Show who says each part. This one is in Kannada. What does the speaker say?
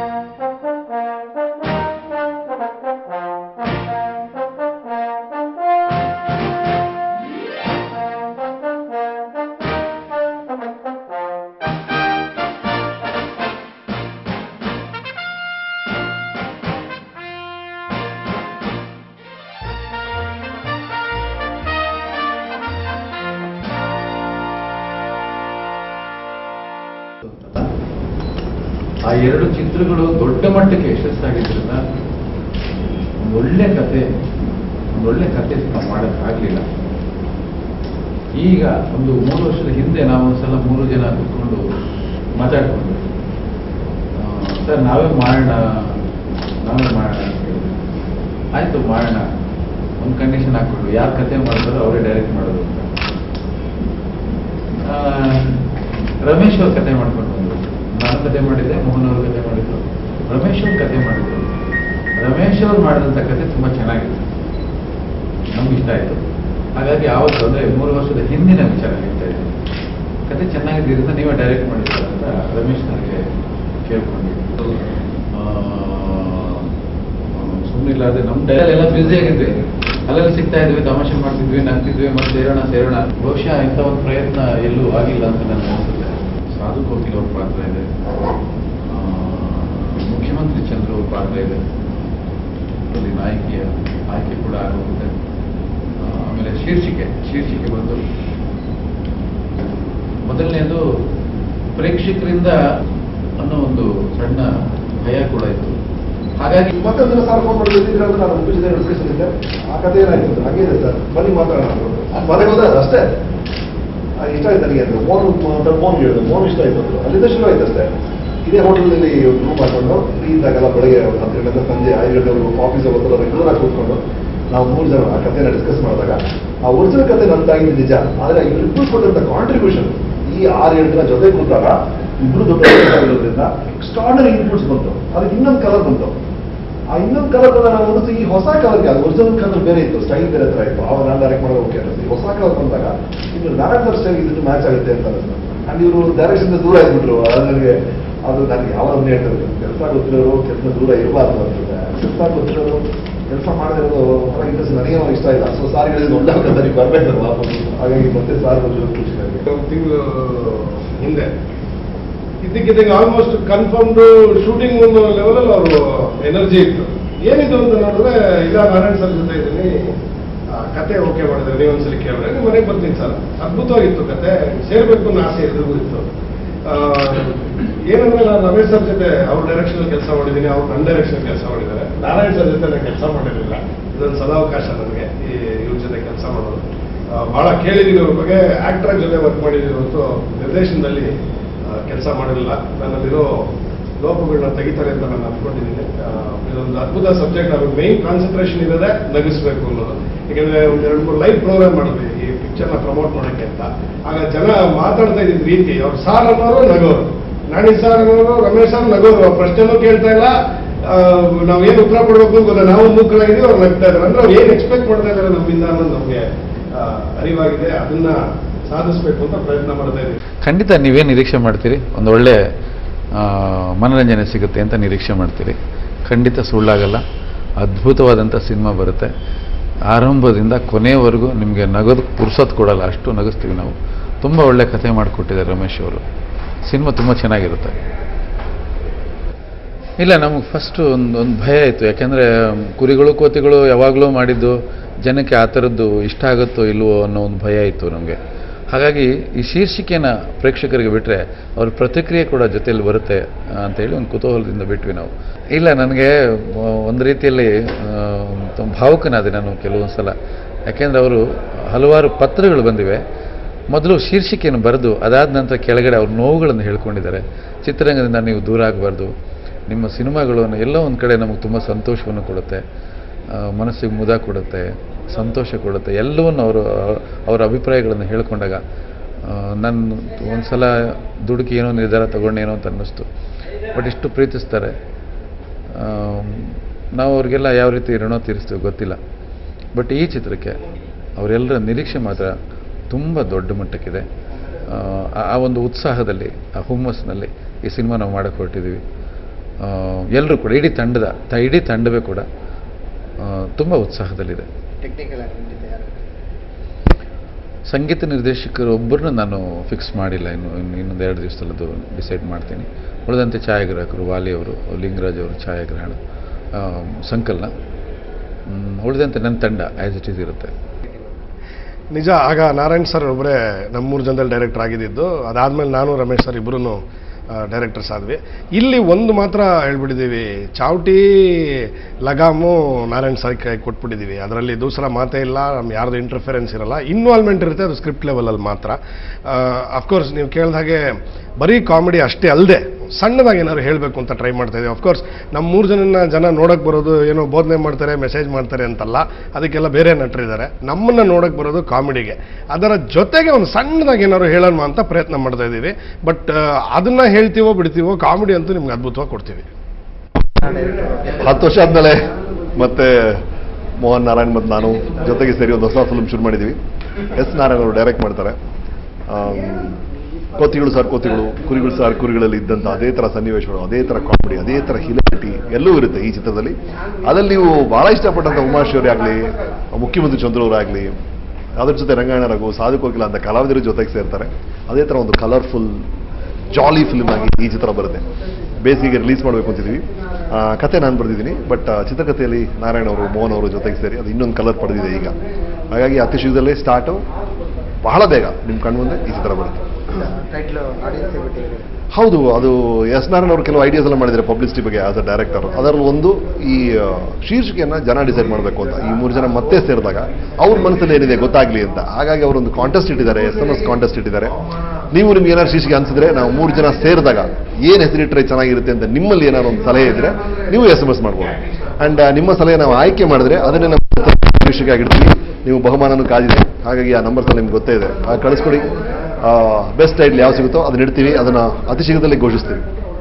Speaker 1: ಆ ಎರಡು ಚಿತ್ರಗಳು ದೊಡ್ಡ ಮಟ್ಟಕ್ಕೆ ಯಶಸ್ಸಾಗಿದ್ರಿಂದ ಒಂದು ಒಳ್ಳೆ ಕತೆ ಒಂದು ಒಳ್ಳೆ ಕತೆ ಮಾಡೋಕ್ಕಾಗಲಿಲ್ಲ ಈಗ ಒಂದು ಮೂರು ವರ್ಷದ ಹಿಂದೆ ನಾವು ಒಂದ್ಸಲ ಮೂರು ಜನ ಕೂತ್ಕೊಂಡು ಮಾತಾಡ್ಕೊಂಡು ಸರ್ ನಾವೇ ಮಾಡೋಣ ನಾವೇ ಮಾಡೋಣ ಅಂತ ಹೇಳಿದ್ರು ಆಯಿತು ಮಾಡೋಣ ಒಂದು ಕಂಡೀಷನ್ ಹಾಕ್ಬಿಟ್ಟು ಯಾರು ಕತೆ ಮಾಡ್ತಾರೋ ಅವರೇ ಡೈರೆಕ್ಟ್ ಮಾಡೋದು ಅಂತ ಆ, ರಮೇಶ್ ಅವ್ರ ಕತೆ ಮಾಡ್ಕೊಂಡು ಬಂದರು ನಾನು ಕತೆ ಮಾಡಿದ್ದೆ ಮೋಹನ್ ಅವ್ರ ಕತೆ ಮಾಡಿದ್ರು ರಮೇಶ್ ಅವ್ರ ಕತೆ ಮಾಡಿದ್ರು ರಮೇಶ್ ಅವ್ರು ಮಾಡಿದಂಥ ಕತೆ ತುಂಬ ಚೆನ್ನಾಗಿತ್ತು ನಮ್ಗೆ ಇಷ್ಟ ಆಯಿತು ಹಾಗಾಗಿ ಯಾವತ್ತು ಅಂದರೆ ಮೂರು ವರ್ಷದ ಹಿಂದಿನ ವಿಚಾರ ಹೇಳ್ತಾ ಇದ್ದೀನಿ ಕತೆ ಚೆನ್ನಾಗಿದ್ದರಿಂದ ನೀವೇ ಡೈರೆಕ್ಟ್ ಮಾಡಿದ್ದೀರ ಅಂತ ರಮೇಶ್ ನನಗೆ ಕೇಳ್ಕೊಂಡಿದ್ದು ಸುಮ್ಮನಿಲ್ಲಾದ್ರೆ ನಮ್ಮ ಡೈಲ್ ಎಲ್ಲ ಬ್ಯುಸಿ ಆಗಿದ್ವಿ ಅಲ್ಲೆಲ್ಲ ಸಿಗ್ತಾ ಇದ್ವಿ ತಮಾಷೆ ಮಾಡ್ತಿದ್ವಿ ನಗ್ತಿದ್ವಿ ಮತ್ತೆ ಸೇರೋಣ ಸೇರೋಣ ಬಹುಶಃ ಇಂಥ ಒಂದು ಪ್ರಯತ್ನ ಎಲ್ಲೂ ಆಗಿಲ್ಲ ಅಂತ ನನಗೆ ಅನಿಸುತ್ತೆ ಸಾಧು ಕೋಕಿಲ್ ಅವ್ರ ಪಾತ್ರ ಇದೆ ಆ, ಮುಖ್ಯಮಂತ್ರಿ ಚಂದ್ರ ಅವ್ರ ಪಾತ್ರ ಇದೆ ಅಲ್ಲಿ ನಾಯಕಿಯ ಆಯ್ಕೆ ಕೂಡ ಆಗೋಗುತ್ತೆ ಆ, ಆಮೇಲೆ ಶೀರ್ಷಿಕೆ ಶೀರ್ಷಿಕೆ ಬಂದು ಮೊದಲನೇದು ಪ್ರೇಕ್ಷಕರಿಂದ ಅನ್ನೋ ಒಂದು ಸಣ್ಣ ಭಯ ಕೂಡ ಇತ್ತು ಹಾಗಾಗಿ
Speaker 2: ಮತ್ತೊಂದನ್ನು ಸಾರ್ ಫೋನ್ ಮಾಡಿದ್ರೆ ನಾನು ಮುಗಿಸಿದ ನಡೆಸಿದ್ದೆ ಆ ಕಥೆ ಏನಾಯ್ತು ಹಾಗೆ ಇದೆ ಸರ್ ಬನ್ನಿ ಮಾತಾಡೋಣ ಅಂದ್ರು. ಮನೆಗೆ ಹೋದ ಅಷ್ಟೇ ಆ, ಇಷ್ಟ ಆಯ್ತು ನನಗೆ ಅದು ಮೋನ್ ಮೋನ್ ಹೇಳಿದ್ರು ಮೋನ್ ಇಷ್ಟ ಆಯ್ತು ಅಂದ್ರು. ಅಲ್ಲಿಂದ ಶುರು ಆಯ್ತು ಅಷ್ಟೇ ಇದೇ ಹೋಟೆಲ್ನಲ್ಲಿ ರೂಮ್ ಹಾಕೊಂಡು ಫ್ರೀ ಇದ್ದಾಗೆಲ್ಲ ಬೆಳಗ್ಗೆ ಒಂದು ಹತ್ತು ಗಂಟೆ ಸಂಜೆ ಐದು ಗಂಟೆವರೆಗೂ ಆಫೀಸ್ ಹೋಗೋದಲ್ಲ ರೆಗ್ಯುಲರ್ ಆಗಿ ಕೂತ್ಕೊಂಡು ನಾವು ಮೂರು ಜನ ಆ ಕಥೆನ ಡಿಸ್ಕಸ್ ಮಾಡಿದಾಗ ಆ ಒರಿಜಿನಲ್ ಕಥೆ ನಂದಾಗಿದ್ದು ನಿಜ ಆದರೆ ಇವರಿಬ್ಬರು ಕೊಟ್ಟಂತ ಕಾಂಟ್ರಿಬ್ಯೂಷನ್ ಈ ಆರು ಏಳು ಜನ ಜೊತೆ ಕೂತಾಗ ಇಬ್ರು ದೊಡ್ಡ ಇರೋದ್ರಿಂದ ಎಕ್ಸ್ಟ್ರಾರ್ಡನರಿ ಇನ್ಪುಟ್ಸ್ ಬಂತು ಅದಕ್ಕೆ ಇನ್ನೊಂದು ಕಲರ್ ಬಂತು ಆ ಇನ್ನೊಂದು ಕಲರ್ ನಾವು ನೋಡಿದ್ರೆ ಈ ಹೊಸ ಕಲರ್ಗೆ ಅದು ಒರಿಜಿನಲ್ ಕಲರ್ ಬೇರೆ ಇತ್ತು ಸ್ಟೈಲ್ ಬೇರೆ ತರ ಇತ್ತು ಅವಾಗ ನಾನು ಡೈರೆಕ್ಟ್ ಮಾಡೋದು ಓಕೆ ಅನ್ನಿಸ್ತು ಈ ಹೊಸ ಕಲರ್ ಬಂದಾಗ ಇನ್ನು ಡೈರೆಕ್ಟರ್ ಸ್ಟೈಲ್ ಇದಕ್ಕೆ ಮ್ಯಾಚ್ ಆಗುತ್ತೆ ಅಂತ ಅನಿಸ್ತು ಅಂಡ್ ಇವರು ಡೈರೆಕ್ಷನ್ ದೂರ ಆಗ್ಬಿಟ್ರು ಅದು ನನಗೆ ಅದು ನನಗೆ ಯಾವಾಗ ಹೇಳ್ತಾರೆ ಕೆಲಸ ಗೊತ್ತಿರೋರು ಕೆಲಸ ದೂರ ಇರಬಾರ್ದು ಅನ್ಸುತ್ತೆ ಕೆಲಸ ಗೊತ್ತಿರೋರು ಕೆಲಸ ಮಾಡದಿರೋದು ಒಂಥರ ಇಂಟ್ರೆಸ್ಟ್ ನನಗೇನೋ ಇಷ್ಟ ಇಲ್ಲ ಸೊ ಸಾರ್ ಹೇಳಿದ್ರು ಒಳ್ಳೆ ಕಥೆಗೆ ಬರ್ಬೇಕಲ್ಲ ವಾಪಸ್ ಹಾಗಾಗಿ ಮತ್ತೆ ಸಾರ್ ಬಂದಿರೋ ಖುಷಿ ನನಗೆ
Speaker 3: ಒಂದು ತಿಂಗಳು ಹಿಂದೆ ಇದಕ್ಕಿದ್ದಂಗೆ ಆಲ್ಮೋಸ್ಟ್ ಕನ್ಫರ್ಮ್ಡ್ ಶೂಟಿಂಗ್ ಒಂದು ಲೆವೆಲಲ್ಲಿ ಅವರು ಎನರ್ಜಿ ಇತ್ತು ಏನಿದು ಅಂತ ನೋಡಿದ್ರೆ ಇಲ್ಲ ನಾರಾಯಣ್ ಸರ್ ಜೊತೆ ಇದ್ದೀನಿ ಆ, ಕತೆ ಓಕೆ ಮಾಡಿದ್ರೆ ನೀವು ಒಂದ್ಸಲಿ ಕೇಳಿದ್ರೆ ನೀವು ಮನೆಗೆ ಬರ್ತೀನಿ ಸರ್ ಅದ್ಭುತವಾಗಿತ್ತು ಕತೆ ಸೇರ್ಬೇಕು ಅನ್ನೋ ಆಸೆ ಎಲ್ರಿಗೂ ಇತ್ತು ಆ, ಏನಂದ್ರೆ ನಾನು ರಮೇಶ್ ಸರ್ ಜೊತೆ ಅವ್ರ ಡೈರೆಕ್ಷನ್ ಕೆಲಸ ಮಾಡಿದ್ದೀನಿ ಅವ್ರು ನನ್ನ ಡೈರೆಕ್ಷನ್ ಕೆಲಸ ಮಾಡಿದ್ದಾರೆ ನಾರಾಯಣ್ ಸರ್ ಜೊತೆ ನಾನು ಕೆಲಸ ಮಾಡಿರಲಿಲ್ಲ ಇದೊಂದು ಸದಾವಕಾಶ ನನಗೆ ಈ ಇವ್ರ ಜೊತೆ ಕೆಲಸ ಮಾಡೋದು ಆ, ಬಹಳ ಕೇಳಿದೀನಿ ಅವ್ರ ಬಗ್ಗೆ ಆಕ್ಟರ್ ಜೊತೆ ವರ್ಕ್ ಮಾಡಿದೀನಿ ಹೊರತು ನಿರ್ದೇಶನದಲ್ಲಿ ಕೆಲಸ ಮಾಡಿರಲಿಲ್ಲ ನನ್ನಲ್ಲಿರೋ ಲೋಪಗಳನ್ನ ತೆಗಿತಾರೆ ಅಂತ ನಾನು ಅನ್ಕೊಂಡಿದ್ದೀನಿ ಆ, ಇದೊಂದು ಅದ್ಭುತ ಸಬ್ಜೆಕ್ಟ್ ಅವ್ರ ಮೇನ್ ಕಾನ್ಸಂಟ್ರೇಷನ್ ಇರೋದೇ ನಗಿಸ್ಬೇಕು ಅನ್ನೋದು ಯಾಕಂದ್ರೆ ಒಂದು ಎರಡು ಮೂರು ಲೈವ್ ಪ್ರೋಗ್ರಾಮ್ ಮಾಡಿದ್ವಿ ಈ ಪಿಕ್ಚರ್ನ ಪ್ರಮೋಟ್ ಮಾಡೋಕ್ಕೆ ಅಂತ ಆಗ ಜನ ಮಾತಾಡ್ತಾ ಇದ್ದಿದ್ದ ರೀತಿ ಅವ್ರು ಸಾರ್ ಅನ್ನೋರು ನಗೋರು ನಾಣಿ ಸಾರ್ ಅನ್ನೋರು ರಮೇಶ್ ಸರ್ ನಗೋರು ಅವ್ರ ಪ್ರಶ್ನೆನೂ ಕೇಳ್ತಾ ಇಲ್ಲ ಆ, ನಾವ್ ಏನ್ ಉತ್ತರ ಕೊಡ್ಬೇಕು ಅಂತ ಗೊತ್ತಿಲ್ಲ ನಾವು ಮೂಕರಾಗಿದ್ದೀವಿ ಅವ್ರು ನಗ್ತಾ ಇದ್ದಾರೆ ಅಂದ್ರೆ ಅವ್ರು ಏನ್ ಎಕ್ಸ್ಪೆಕ್ಟ್ ಮಾಡ್ತಾ ಇದ್ದಾರೆ ನಮ್ಮಿಂದ ಅನ್ನೋದು ನಮಗೆ ಅರಿವಾಗಿದೆ ಅದನ್ನ ಸಾಧಿಸ್ಬೇಕು ಅಂತ ಪ್ರಯತ್ನ ಮಾಡ್ತಾ ಇದ್ದೀವಿ
Speaker 1: ಖಂಡಿತ ನೀವೇನು ನಿರೀಕ್ಷೆ ಮಾಡ್ತೀರಿ ಒಂದು ಒಳ್ಳೆ ಆ, ಮನೋರಂಜನೆ ಸಿಗುತ್ತೆ ಅಂತ ನಿರೀಕ್ಷೆ ಮಾಡ್ತೀರಿ ಖಂಡಿತ ಸುಳ್ಳಾಗಲ್ಲ ಅದ್ಭುತವಾದಂಥ ಸಿನಿಮಾ ಬರುತ್ತೆ ಆರಂಭದಿಂದ ಕೊನೆಯವರೆಗೂ ನಿಮಗೆ ನಗದು ಪುರ್ಸೋತ್ ಕೊಡಲ್ಲ ಅಷ್ಟು ನಗಿಸ್ತೀವಿ ನಾವು ತುಂಬ ಒಳ್ಳೆ ಕಥೆ ಮಾಡಿಕೊಟ್ಟಿದ್ದಾರೆ ರಮೇಶ್ ಅವರು ಸಿನಿಮಾ ತುಂಬ ಚೆನ್ನಾಗಿರುತ್ತೆ ಇಲ್ಲ ನಮಗೆ ಫಸ್ಟು ಒಂದು ಒಂದು ಭಯ ಇತ್ತು ಯಾಕೆಂದರೆ ಕುರಿಗಳು ಕೋತಿಗಳು ಯಾವಾಗಲೂ ಮಾಡಿದ್ದು ಜನಕ್ಕೆ ಆ ಥರದ್ದು ಇಷ್ಟ ಆಗುತ್ತೋ ಇಲ್ವೋ ಅನ್ನೋ ಒಂದು ಭಯ ಇತ್ತು ನಮಗೆ ಹಾಗಾಗಿ ಈ ಶೀರ್ಷಿಕೆನ ಪ್ರೇಕ್ಷಕರಿಗೆ ಬಿಟ್ಟರೆ ಅವ್ರ ಪ್ರತಿಕ್ರಿಯೆ ಕೂಡ ಜೊತೆಯಲ್ಲಿ ಬರುತ್ತೆ ಆ, ಅಂತೇಳಿ ಒಂದು ಕುತೂಹಲದಿಂದ ಬಿಟ್ವಿ ನಾವು ಇಲ್ಲ ನನಗೆ ಒಂದು ರೀತಿಯಲ್ಲಿ ಆ, ತುಂಬ ಭಾವುಕನಾದೆ ನಾನು ಕೆಲವೊಂದು ಸಲ ಯಾಕೆಂದರೆ ಅವರು ಹಲವಾರು ಪತ್ರಗಳು ಬಂದಿವೆ ಮೊದಲು ಶೀರ್ಷಿಕೆಯನ್ನು ಬರೆದು ಅದಾದ ನಂತರ ಕೆಳಗಡೆ ಅವ್ರ ನೋವುಗಳನ್ನು ಹೇಳ್ಕೊಂಡಿದ್ದಾರೆ ಚಿತ್ರರಂಗದಿಂದ ನೀವು ದೂರ ಆಗಬಾರ್ದು ನಿಮ್ಮ ಸಿನಿಮಾಗಳನ್ನು ಎಲ್ಲೋ ಒಂದು ಕಡೆ ನಮಗೆ ತುಂಬ ಸಂತೋಷವನ್ನು ಕೊಡುತ್ತೆ ಆ, ಮನಸ್ಸಿಗೆ ಮುದ ಕೊಡುತ್ತೆ ಸಂತೋಷ ಕೊಡುತ್ತೆ ಎಲ್ಲವನ್ನು ಅವರು ಅವರ ಅಭಿಪ್ರಾಯಗಳನ್ನು ಹೇಳ್ಕೊಂಡಾಗ ನಾನು ಒಂದು ಸಲ ದುಡುಕಿ ಏನೋ ನಿರ್ಧಾರ ತಗೊಂಡೇನೋ ಅಂತ ಅನ್ನಿಸ್ತು ಬಟ್ ಇಷ್ಟು ಪ್ರೀತಿಸ್ತಾರೆ ಆ, ನಾವು ಅವ್ರಿಗೆಲ್ಲ ಯಾವ ರೀತಿ ಋಣ ತೀರಿಸ್ತೀವಿ ಗೊತ್ತಿಲ್ಲ ಬಟ್ ಈ ಚಿತ್ರಕ್ಕೆ ಅವರೆಲ್ಲರ ನಿರೀಕ್ಷೆ ಮಾತ್ರ ತುಂಬ ದೊಡ್ಡ ಮಟ್ಟಕ್ಕಿದೆ ಆ, ಆ ಒಂದು ಉತ್ಸಾಹದಲ್ಲಿ ಆ ಹುಮ್ಮಸ್ಸಿನಲ್ಲಿ ಈ ಸಿನಿಮಾ ನಾವು ಮಾಡಕ್ಕೆ ಹೊರಟಿದ್ದೀವಿ ಎಲ್ಲರೂ ಕೂಡ ಇಡೀ ತಂಡದ ತ- ಇಡೀ ತಂಡವೇ ಕೂಡ ತುಂಬ ಉತ್ಸಾಹದಲ್ಲಿದೆ
Speaker 4: ಟೆಕ್ನಿಕಲ್ ಆಗಿ ಖಂಡಿತ ಯಾರು
Speaker 1: ಸಂಗೀತ ನಿರ್ದೇಶಕರು ಒಬ್ಬರನ್ನ ನಾನು ಫಿಕ್ಸ್ ಮಾಡಿಲ್ಲ ಇನ್ನು ಇನ್ನು ಇನ್ನೊಂದು ಎರಡು ದಿವಸದಲ್ಲಿ ಅದು ಡಿಸೈಡ್ ಮಾಡ್ತೀನಿ ಉಳಿದಂತೆ ಛಾಯಾಗ್ರಾಹಕರು ವಾಲಿ ಅವರು ಲಿಂಗರಾಜ್ ಅವರು ಛಾಯಾಗ್ರಹಣ ಆ, ಸಂಕಲನ ಮ್, ಉಳಿದಂತೆ ನನ್ನ ತಂಡ ಆ್ಯಸ್ ಇಟ್ ಈಸ್ ಇರುತ್ತೆ
Speaker 3: ನಿಜ ಆಗ ನಾರಾಯಣ್ ಸರ್ ಒಬ್ಬರೇ ನಮ್ಮೂರು ಜನದಲ್ಲಿ ಡೈರೆಕ್ಟರ್ ಆಗಿದ್ದು ಅದಾದಮೇಲೆ ನಾನು ರಮೇಶ್ ಸರ್ ಇಬ್ಬರೂ ಡೈರೆಕ್ಟರ್ಸ್ ಆದ್ವಿ ಇಲ್ಲಿ ಒಂದು ಮಾತ್ರ ಹೇಳ್ಬಿಟ್ಟಿದ್ದೀವಿ ಚಾವಟಿ ಲಗಾಮು ನಾರಾಯಣ್ ಸರ್ ಕೈ ಕೊಟ್ಬಿಟ್ಟಿದ್ದೀವಿ ಅದರಲ್ಲಿ ದೂಸರ ಮಾತೇ ಇಲ್ಲ ನಮ್ಮ ಯಾರ್ದು ಇಂಟರ್ಫಿರೆನ್ಸ್ ಇರಲ್ಲ ಇನ್ವಾಲ್ವ್ಮೆಂಟ್ ಇರುತ್ತೆ ಅದು ಸ್ಕ್ರಿಪ್ಟ್ ಲೆವೆಲಲ್ಲಿ ಮಾತ್ರ ಅಫ್ಕೋರ್ಸ್ ನೀವು ಕೇಳಿದ ಹಾಗೆ ಬರೀ ಕಾಮಿಡಿ ಅಷ್ಟೇ ಅಲ್ಲದೆ ಸಣ್ಣದಾಗಿ ಏನಾದ್ರು ಹೇಳಬೇಕು ಅಂತ ಟ್ರೈ ಮಾಡ್ತಾ ಇದ್ದೀವಿ ಅಫ್ಕೋರ್ಸ್ ನಮ್ಮ ಮೂರು ಜನನ ಜನ ನೋಡೋಕೆ ಬರೋದು ಏನೋ ಬೋಧನೆ ಮಾಡ್ತಾರೆ ಮೆಸೇಜ್ ಮಾಡ್ತಾರೆ ಅಂತಲ್ಲ ಅದಕ್ಕೆಲ್ಲ ಬೇರೆ ನಟರಿದ್ದಾರೆ ನಮ್ಮನ್ನು ನೋಡೋಕೆ ಬರೋದು ಕಾಮಿಡಿಗೆ ಅದರ ಜೊತೆಗೆ ಒಂದು ಸಣ್ಣದಾಗಿ ಏನಾದ್ರು ಹೇಳೋಣ ಅಂತ ಪ್ರಯತ್ನ ಮಾಡ್ತಾ ಇದ್ದೀವಿ ಬಟ್ ಅದನ್ನ ಹೇಳ್ತೀವೋ ಬಿಡ್ತೀವೋ ಕಾಮಿಡಿ ಅಂತೂ ನಿಮ್ಗೆ ಅದ್ಭುತವಾಗಿ ಕೊಡ್ತೀವಿ
Speaker 2: ಹತ್ತು ವರ್ಷ ಆದಮೇಲೆ ಮತ್ತೆ ಮೋಹನ್ ನಾರಾಯಣ್ ಮತ್ತು ನಾನು ಜೊತೆಗೆ ಸೇರಿ ಒಂದು ಹೊಸ ಫಿಲ್ಮ್ ಶುರು ಮಾಡಿದ್ದೀವಿ ಎಸ್ ನಾರಾಯಣ್ ಅವರು ಡೈರೆಕ್ಟ್ ಮಾಡ್ತಾರೆ ಆಮ್, ಕೋತಿಗಳು ಸರ್ ಕೋತಿಗಳು ಕುರಿಗಳು ಸರ್ ಕುರಿಗಳಲ್ಲಿ ಇದ್ದಂಥ ಅದೇ ಥರ ಸನ್ನಿವೇಶಗಳು ಅದೇ ಥರ ಕಾಮಿಡಿ ಅದೇ ಥರ ಹಿಲಾರಿಟಿ ಎಲ್ಲವೂ ಇರುತ್ತೆ ಈ ಚಿತ್ರದಲ್ಲಿ ಅದ್ರಲ್ಲಿ ನೀವು ಭಾಳ ಇಷ್ಟಪಟ್ಟಂಥ ಉಮಾಶ್ವರಿ ಆಗಲಿ ಮುಖ್ಯಮಂತ್ರಿ ಚಂದ್ರವರಾಗಲಿ ಅದ್ರ ಜೊತೆ ರಂಗಾಯಣ ರಘು ಸಾಧು ಕೋಕಿಲ ಅಂತ ಕಲಾವಿದರು ಜೊತೆಗೆ ಸೇರ್ತಾರೆ ಅದೇ ಥರ ಒಂದು ಕಲರ್ಫುಲ್ ಜಾಲಿ ಫಿಲ್ಮ್ ಆಗಿ ಈ ಚಿತ್ರ ಬರುತ್ತೆ ಬೇಸಿಗೆ ರಿಲೀಸ್ ಮಾಡಬೇಕು ಅಂತಿದ್ವಿ ಆ, ಕತೆ ನಾನು ಬರೆದಿದ್ದೀನಿ ಬಟ್ ಚಿತ್ರಕಥೆಯಲ್ಲಿ ನಾರಾಯಣ ಅವರು ಮೋಹನ್ ಅವರು ಜೊತೆಗೆ ಸೇರಿ ಅದು ಇನ್ನೊಂದು ಕಲರ್ ಪಡೆದಿದೆ ಈಗ ಹಾಗಾಗಿ ಅತಿ ಶೀಘ್ರದಲ್ಲೇ ಸ್ಟಾರ್ಟು ಬಹಳ ಬೇಗ ನಿಮ್ಮ ಕಣ್ಮುಂದೆ ಈ ಚಿತ್ರ ಬರುತ್ತೆ
Speaker 4: ಟೈಟ್ಲು ಆಡಿಯನ್ಸ್ ಬಿಟ್ಟಿದ್ದಾರೆ
Speaker 2: ಹೌದು ಅದು ಎಸ್ ನಾರಾಯಣ ಅವರು ಕೆಲವು ಐಡಿಯಾಸ್ ಎಲ್ಲ ಮಾಡಿದ್ದಾರೆ ಪಬ್ಲಿಸಿಟಿ ಬಗ್ಗೆ ಆಸ್ ಅ ಡೈರೆಕ್ಟರ್ ಅದರಲ್ಲಿ ಒಂದು ಈ ಆ, ಶೀರ್ಷಿಕೆಯನ್ನ ಜನ ಡಿಸೈಡ್ ಮಾಡಬೇಕು ಅಂತ ಈ ಮೂರು ಜನ ಮತ್ತೆ ಸೇರಿದಾಗ ಅವ್ರ ಮನಸ್ಸಲ್ಲಿ ಏನಿದೆ ಗೊತ್ತಾಗ್ಲಿ ಅಂತ ಹಾಗಾಗಿ ಅವರೊಂದು ಕಾಂಟೆಸ್ಟ್ ಇಟ್ಟಿದ್ದಾರೆ ಎಸ್ ಎಂ ಎಸ್ ಕಾಂಟೆಸ್ಟ್ ಇಟ್ಟಿದ್ದಾರೆ ನೀವು ನಿಮ್ಗೆ ಏನಾದ್ರು ಶೀರ್ಷಿಕೆ ಅನ್ಸಿದ್ರೆ ನಾವು ಮೂರು ಜನ ಸೇರಿದಾಗ ಏನು ಹೆಸರಿಟ್ಟರೆ ಚೆನ್ನಾಗಿರುತ್ತೆ ಅಂತ ನಿಮ್ಮಲ್ಲಿ ಏನಾದ್ರು ಒಂದು ಸಲಹೆ ಇದ್ರೆ ನೀವು ಎಸ್ ಎಂ ಎಸ್ ಮಾಡ್ಬೋದು ಅಂಡ್ ನಿಮ್ಮ ಸಲಹೆ ನಾವು ಆಯ್ಕೆ ಮಾಡಿದ್ರೆ ಅದನ್ನೇ ನಾವು ಶೀರ್ಷಿಕೆ ಆಗಿರ್ತೀವಿ ನೀವು ಬಹುಮಾನನೂ ಕಾದಿದೆ ಹಾಗಾಗಿ ಆ ನಂಬರ್ಸ್ ನಿಮ್ಗೆ ಗೊತ್ತೇ ಇದೆ ಆ ಕಳಿಸ್ಕೊಡಿ ಬೆಸ್ಟ್ ಟೈಟ್ಲ್ ಯಾವ ಸಿಗುತ್ತೋ ಅದನ್ನ ಇಡ್ತೀವಿ ಅದನ್ನ ಅತಿ ಶೀಘ್ರದಲ್ಲಿ ಘೋಷಿಸ್ತೀವಿ